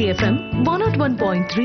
Bharati FM one nought one point three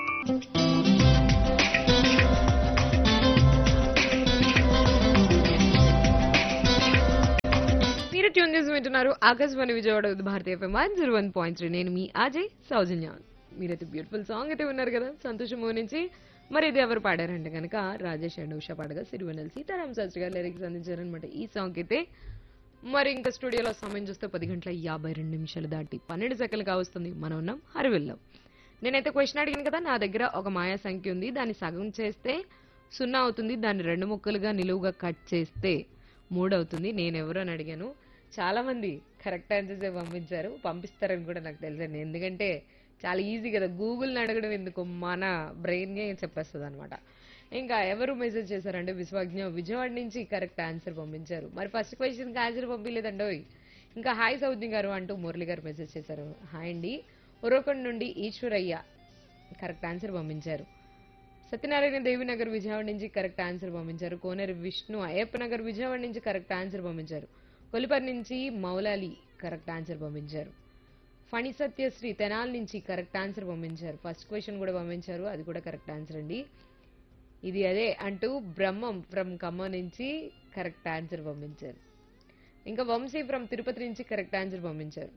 మీరు tune చేసి వింటున్నారు Akashvani Vijayawada with Bharatiya FM one zero one point three నేను మీ అజయ్ సౌజన్య మీరైతే బ్యూటిఫుల్ సాంగ్ అయితే ఉన్నారు కదా సంతోషం నుంచి మరి ఇది ఎవరు పాడారంటే కనుక రాజేష్ అండ్ ఉషా పాడగా సిరివెన్నెల సీతారాం శాస్త్రి గారు లిరిక్స్ అందించారనమాట ఈ సాంగ్ అయితే మరి ఇంకా స్టూడియోలో సమయం చూస్తే పది గంటల యాభై రెండు నిమిషాలు దాటి పన్నెండు సెకండ్లు కావస్తుంది మనం ఉన్నాం హరివిల్లో నేనైతే క్వశ్చన్ అడిగాను కదా నా దగ్గర ఒక మాయా సంఖ్య ఉంది దాన్ని సగం చేస్తే సున్నా అవుతుంది దాన్ని రెండు ముక్కలుగా నిలువుగా కట్ చేస్తే మూడు అవుతుంది నేను ఎవరు అని అడిగాను చాలా మంది కరెక్ట్ ఆన్సర్స్ పంపించారు పంపిస్తారని కూడా నాకు తెలుసండి ఎందుకంటే చాలా ఈజీ కదా గూగుల్ని అడగడం ఎందుకు మన బ్రెయిన్నే చెప్పేస్తుంది అనమాట ఇంకా ఎవరు మెసేజ్ చేశారంటే విశ్వజ్ఞ విజయవాడ నుంచి కరెక్ట్ ఆన్సర్ పంపించారు మరి ఫస్ట్ క్వశ్చన్కి ఆన్సర్ పంపించలేదండోయ్ ఇంకా హాయ్ సౌద్ని గారు అంటూ మురళి గారు మెసేజ్ చేశారు హాయ్ అండి ఉరవకొండ నుండి ఈశ్వరయ్య కరెక్ట్ ఆన్సర్ పంపించారు సత్యనారాయణ దేవి నగర్ విజయవాడ నుంచి కరెక్ట్ ఆన్సర్ పంపించారు కోనేరు విష్ణు అయ్యప్ప నగర్ విజయవాడ నుంచి కరెక్ట్ ఆన్సర్ పంపించారు కొలిపర్ నుంచి మౌలాలి కరెక్ట్ ఆన్సర్ పంపించారు ఫణి సత్యశ్రీ తెనాల్ నుంచి కరెక్ట్ ఆన్సర్ పంపించారు ఫస్ట్ క్వశ్చన్ కూడా పంపించారు అది కూడా కరెక్ట్ ఆన్సర్ అండి ఇది అదే అంటూ బ్రహ్మం ఫ్రమ్ ఖమ్మం నుంచి కరెక్ట్ ఆన్సర్ పంపించారు ఇంకా వంశీ ఫ్రమ్ తిరుపతి నుంచి కరెక్ట్ ఆన్సర్ పంపించారు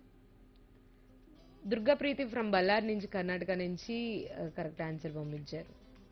దుర్గాప్రీతి ఫ్రమ్ బల్లార్ నుంచి కర్ణాటక నుంచి కరెక్ట్ ఆన్సర్ పంపించారు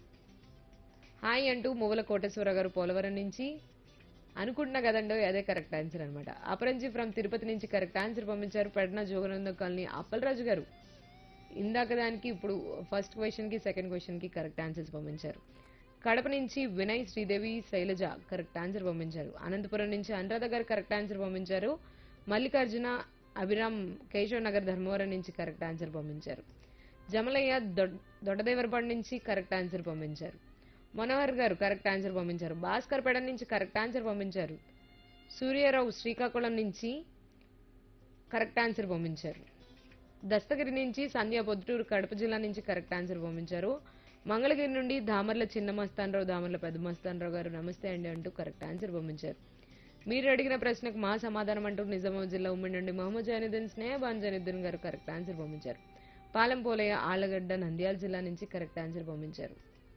హాయ్ అంటూ మువ్వల కోటేశ్వర గారు పోలవరం నుంచి అనుకుంటున్నా కదండో అదే కరెక్ట్ ఆన్సర్ అనమాట అపరంజి ఫ్రమ్ తిరుపతి నుంచి కరెక్ట్ ఆన్సర్ పంపించారు పెడన జోగనంద కాలనీ అప్పలరాజు గారు ఇందాక దానికి ఇప్పుడు ఫస్ట్ క్వశ్చన్కి సెకండ్ క్వశ్చన్కి కరెక్ట్ ఆన్సర్స్ పంపించారు కడప నుంచి వినయ్ శ్రీదేవి శైలజ కరెక్ట్ ఆన్సర్ పంపించారు అనంతపురం నుంచి అనురాధ గారు కరెక్ట్ ఆన్సర్ పంపించారు మల్లికార్జున అభిరామ్ కేశవ్ నగర్ ధర్మవరం నుంచి కరెక్ట్ ఆన్సర్ పంపించారు జమలయ్య దొడ్ దొడ్డదేవరపాడు నుంచి కరెక్ట్ ఆన్సర్ పంపించారు మనోహర్ గారు కరెక్ట్ ఆన్సర్ పంపించారు భాస్కర్ పెడ నుంచి కరెక్ట్ ఆన్సర్ పంపించారు సూర్యారావు శ్రీకాకుళం నుంచి కరెక్ట్ ఆన్సర్ పంపించారు దస్తగిరి నుంచి సంధ్య పొద్దుటూరు కడప జిల్లా నుంచి కరెక్ట్ ఆన్సర్ పంపించారు మంగళగిరి నుండి దామర్ల చిన్న మస్తానరావు దామర్ల పెద్ద మస్తానరావు గారు నమస్తే అండి అంటూ కరెక్ట్ ఆన్సర్ పంపించారు మీరు అడిగిన ప్రశ్నకు మా సమాధానం అంటూ నిజామాబాద్ జిల్లా ఉమ్మడి నుండి మహమ్మద్ జైనుద్దీన్ స్నేహబాన్ జైనుద్దీన్ గారు కరెక్ట్ ఆన్సర్ పంపించారు పాలెం పోలయ్య ఆళ్లగడ్డ నంద్యాల జిల్లా నుంచి కరెక్ట్ ఆన్సర్ పంపించారు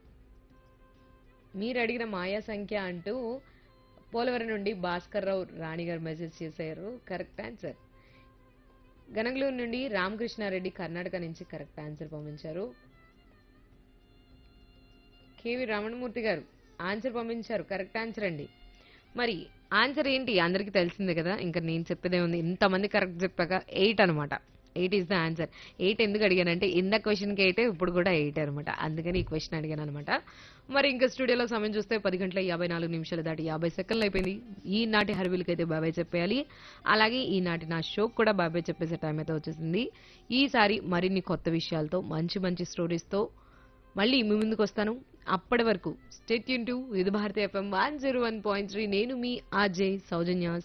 మీరు అడిగిన మాయా సంఖ్య అంటూ పోలవరం నుండి భాస్కర్ రావు రాణి గారు మెసేజ్ చేశారు కరెక్ట్ ఆన్సర్ గనగలూరు నుండి రామకృష్ణారెడ్డి కర్ణాటక నుంచి కరెక్ట్ ఆన్సర్ పంపించారు కేవి రమణమూర్తి గారు ఆన్సర్ పంపించారు కరెక్ట్ ఆన్సర్ అండి మరి ఆన్సర్ ఏంటి అందరికీ తెలిసిందే కదా ఇంకా నేను చెప్పేదే ఉంది ఇంతమంది కరెక్ట్ చెప్పాక ఎయిట్ అనమాట eight is the answer eight ఎందుకు అడిగానంటే ఇంద క్వశ్చన్కి ఎయిట్ ఇప్పుడు కూడా ఎయిట్ అనమాట అందుకని ఈ క్వశ్చన్ అడిగాను అనమాట మరి ఇంకా స్టూడియోలో సమయం చూస్తే పది గంటల యాభై నాలుగు నిమిషాలు దాటి యాభై సెకండ్లు అయిపోయింది ఈనాటి హర్విల్కి అయితే బాబాయ్ చెప్పేయాలి అలాగే ఈనాటి నా షోకి కూడా బాబాయ్ చెప్పేసే టైం అయితే వచ్చేసింది ఈసారి మరిన్ని కొత్త విషయాలతో మంచి మంచి స్టోరీస్తో మళ్ళీ మీ ముందుకు వస్తాను అప్పటి వరకు స్టేట్ యూన్ టు ఇది Bharati FM one zero one point three నేను మీ ఆర్జే సౌజన్య